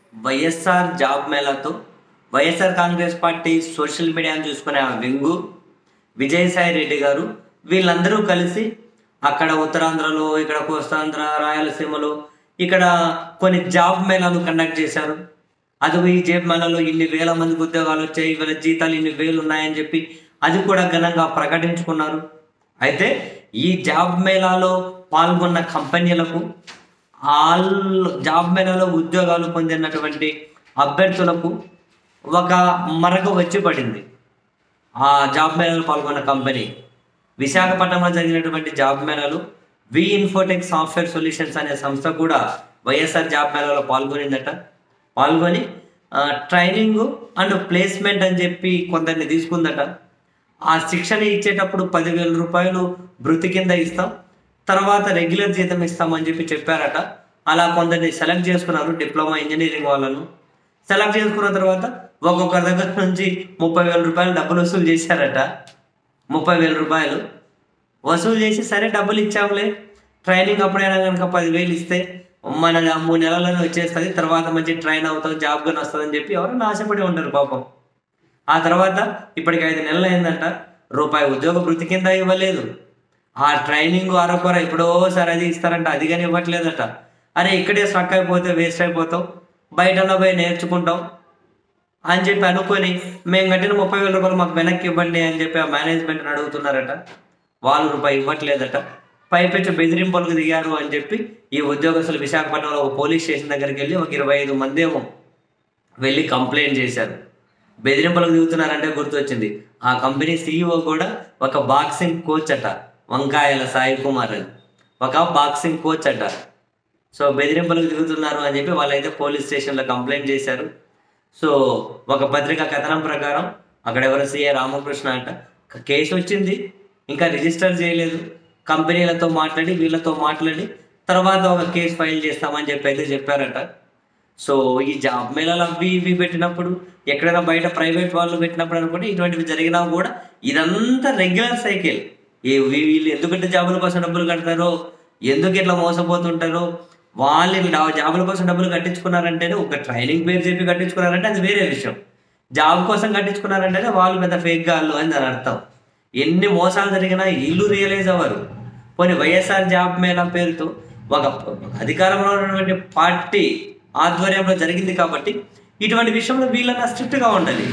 YSR job మేళాతో YSR Congress party social మీడియాను చూసుకునే ఆ వింగు విజయసాయి రెడ్డి గారు వీళ్ళందరూ కలిసి అక్కడ ఉత్తరాంధ్రలో ఇక్కడ కోస్తాంధ్ర రాయలసీమలో ఇక్కడ కొన్ని జాబ్ మేళాలు కండక్ట్ చేశారు అది ఈ జాబ్ మేళాలో ఇన్ని వేల మందికి ఉద్యోగాలు వచ్చాయి వీళ్ళ జీతాలు ఇన్ని వేలు ఉన్నాయని చెప్పి అది కూడా ఘనంగా ప్రకటించుకున్నారు అయితే ఈ జాబ్ మేళాలో పాల్గొన్న కంపెనీలకు ఆల్ జాబ్ మేళాలో ఉద్యోగాలు పొందినటువంటి అభ్యర్థులకు ఒక మరక వచ్చి పడింది ఆ జాబ్ మేళాలో పాల్గొన్న కంపెనీ విశాఖపట్నంలో జరిగినటువంటి జాబ్ మేళాలు వి ఇన్ఫోటెక్ సాఫ్ట్వేర్ సొల్యూషన్స్ అనే సంస్థ కూడా వైఎస్ఆర్ జాబ్ మేళాలో పాల్గొనిందట పాల్గొని ఆ, ట్రైనింగ్ అండ్ ప్లేస్మెంట్ అని చెప్పి కొందరిని తీసుకుందట ఆ శిక్షణ ఇచ్చేటప్పుడు పదివేల రూపాయలు భృతి కింద ఇస్తాం తర్వాత రెగ్యులర్ జీతం ఇస్తామని చెప్పి చెప్పారట అలా కొందరిని సెలెక్ట్ చేసుకున్నారు డిప్లొమా ఇంజనీరింగ్ వాళ్ళను సెలెక్ట్ చేసుకున్న తర్వాత ఒక్కొక్కరి దగ్గర నుంచి ముప్పై వేల రూపాయలు డబ్బులు వసూలు చేశారట ముప్పై వేల రూపాయలు వసూలు చేసి సరే డబ్బులు ఇచ్చాంలే ట్రైనింగ్ అప్పుడైనా కనుక పదివేలు ఇస్తే మన మూడు నెలల్లోనే వచ్చేస్తుంది తర్వాత మంచి ట్రైన్ అవుతాం జాబ్ కానీ వస్తుందని చెప్పి ఎవరైనా ఆశపడి ఉంటారు పాపం ఆ తర్వాత ఇప్పటికి ఐదు నెలలు అయిందంట రూపాయి ఉద్యోగ వృత్తి కింద ఇవ్వలేదు ఆ ట్రైనింగ్ అరకొర ఎప్పుడో సార్ అది ఇస్తారంట అది కానీ ఇవ్వట్లేదట అరే ఇక్కడే స్ట్రక్ అయిపోతే వేస్ట్ అయిపోతాం బయటలో పోయి నేర్చుకుంటాం అని చెప్పి అనుకొని మేము కట్టిన ముప్పై వేల రూపాయలు మాకు వెనక్కి ఇవ్వండి అని చెప్పి ఆ మేనేజ్మెంట్ని అడుగుతున్నారట వాళ్ళు రూపాయి ఇవ్వట్లేదట పైపెచ్చు బెదిరింపులకు దిగారు అని చెప్పి ఈ ఉద్యోగస్తులు విశాఖపట్నంలో ఒక పోలీస్ స్టేషన్ దగ్గరికి వెళ్ళి ఒక ఇరవై ఐదు మంది ఏమో వెళ్ళి కంప్లైంట్ చేశారు బెదిరింపులకు దిగుతున్నారంటే గుర్తొచ్చింది ఆ కంపెనీ సీఈఓ కూడా ఒక బాక్సింగ్ కోచ్ అట వంకాయల సాయి కుమార్ అని ఒక బాక్సింగ్ కోచ్ అట సో బెదిరింపులకు దిగుతున్నారు అని చెప్పి వాళ్ళైతే పోలీస్ స్టేషన్లో కంప్లైంట్ చేశారు సో ఒక పత్రిక కథనం ప్రకారం అక్కడ ఎవరు సీఏ రామకృష్ణ అంట కేసు వచ్చింది ఇంకా రిజిస్టర్ చేయలేదు కంపెనీలతో మాట్లాడి వీళ్ళతో మాట్లాడి తర్వాత ఒక కేసు ఫైల్ చేస్తామని చెప్పి అయితే చెప్పారట సో ఈ జాబ్ మేళాలు అవి ఇవి పెట్టినప్పుడు ఎక్కడైనా బయట ప్రైవేట్ వాళ్ళు పెట్టినప్పుడు అనుకుంటే ఇటువంటివి జరిగినా కూడా ఇదంతా రెగ్యులర్ సైకిల్ ఏ వీ- వీళ్ళు ఎందుకంటే జాబుల కోసం డబ్బులు కడతారో ఎందుకు ఇట్లా మోసపోతుంటారో వాళ్ళు డా- జాబుల కోసం డబ్బులు కట్టించుకున్నారంటేనే ఒక ట్రైనింగ్ పేరు చెప్పి కట్టించుకున్నారంటే అది వేరే విషయం జాబ్ కోసం కట్టించుకున్నారంటేనే వాళ్ళు పెద్ద ఫేక్ గాళ్ళు అని దాని అర్థం ఎన్ని మోసాలు జరిగినా ఇల్లు రియలైజ్ అవ్వరు పోనీ వైఎస్ఆర్ జాబ్ మేళా పేరుతో ఒక అధికారంలో ఉన్నటువంటి పార్టీ ఆధ్వర్యంలో జరిగింది కాబట్టి ఇటువంటి విషయంలో వీళ్ళన్నా స్ట్రిక్ట్గా ఉండాలి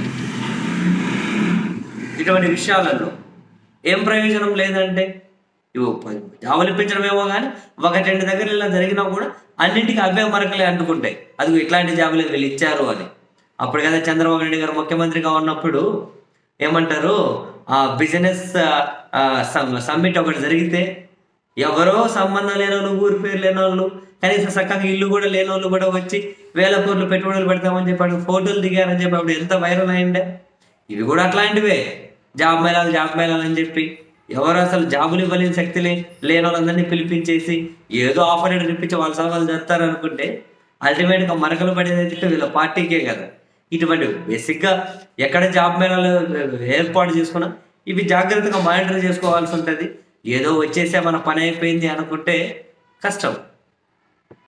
ఇటువంటి విషయాలలో ఏం ప్రయోజనం లేదంటే ఇవి జాబులు ఇప్పించడమేమో కానీ ఒకటి రెండు దగ్గర ఇలా జరిగినా కూడా అన్నింటికి అవే మరకలే అంటుకుంటాయి అది ఇట్లాంటి జాబులు వీళ్ళు ఇచ్చారు అని అప్పుడు కదా చంద్రబాబు నాయుడు గారు ముఖ్యమంత్రిగా ఉన్నప్పుడు ఏమంటారు ఆ బిజినెస్ సమ్మిట్ ఒకటి జరిగితే ఎవరో సంబంధం లేని వాళ్ళు ఊరి పేరు లేని వాళ్ళు కనీసం చక్కగా ఇల్లు కూడా లేని వాళ్ళు కూడా వచ్చి వేల కోట్లు పెట్టుబడులు పెడతామని చెప్పి అక్కడ ఫోటోలు దిగారని చెప్పి అప్పుడు ఎంత వైరల్ అయిండే ఇవి కూడా అట్లాంటివే జాబ్ మేళాలు జాబ్ మేళాలు అని చెప్పి ఎవరు అసలు జాబులు ఇవ్వలేని శక్తి లే లేని వాళ్ళందరినీ పిలిపించేసి ఏదో ఆఫర్ లెటర్ ఇప్పించి వాళ్ళ సవాళ్ళు చేస్తారు అనుకుంటే అల్టిమేట్గా మరకలు పడేది అయితే వీళ్ళ పార్టీకే కదా ఇటువంటి బేసిక్గా ఎక్కడ జాబ్ మేళాలు ఏర్పాటు చేసుకున్నా ఇవి జాగ్రత్తగా మానిటర్ చేసుకోవాల్సి ఉంటుంది ఏదో వచ్చేసే మన పని అయిపోయింది అనుకుంటే కష్టం